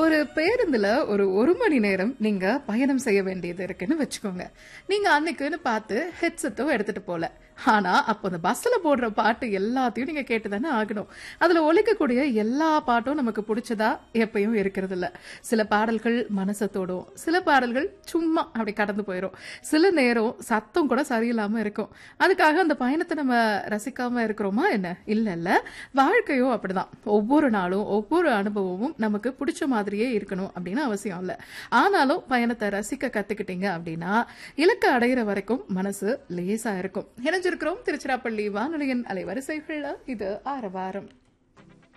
ஒரு பேருந்துல ஒரு ஒரு மணி நேரம் நீங்க பயணம் செய்ய வேண்டியது இருக்குன்னு வச்சுக்கோங்க நீங்க அன்னைக்குன்னு பார்த்து ஹெட்செட்டும் எடுத்துட்டு போல ஆனா அப்போ அந்த பஸ்ல போடுற பாட்டு எல்லாத்தையும் நீங்க கேட்டுதானே ஆகணும் அதுல ஒலிக்கக்கூடிய எல்லா பாட்டும் நமக்கு பிடிச்சதா எப்பயும் இருக்கிறது இல்ல சில பாடல்கள் மனசை தொடும் சில பாடல்கள் சும்மா அப்படி கடந்து போயிடும் சில நேரம் சத்தம் கூட சரியில்லாம இருக்கும் அதுக்காக அந்த பயணத்தை நம்ம ரசிக்காம இருக்கிறோமா என்ன இல்ல இல்ல வாழ்க்கையும் அப்படிதான் ஒவ்வொரு நாளும் ஒவ்வொரு அனுபவமும் நமக்கு பிடிச்ச மாதிரியே இருக்கணும் அப்படின்னு அவசியம் இல்ல ஆனாலும் பயணத்தை ரசிக்க கத்துக்கிட்டீங்க அப்படின்னா இலக்கு அடையிற வரைக்கும் மனசு லேசா இருக்கும் இணைஞ்சிருக்கிறோம் திருச்சிராப்பள்ளி வானொலியின் அலைவரிசைகள்ல இது ஆரவாரம்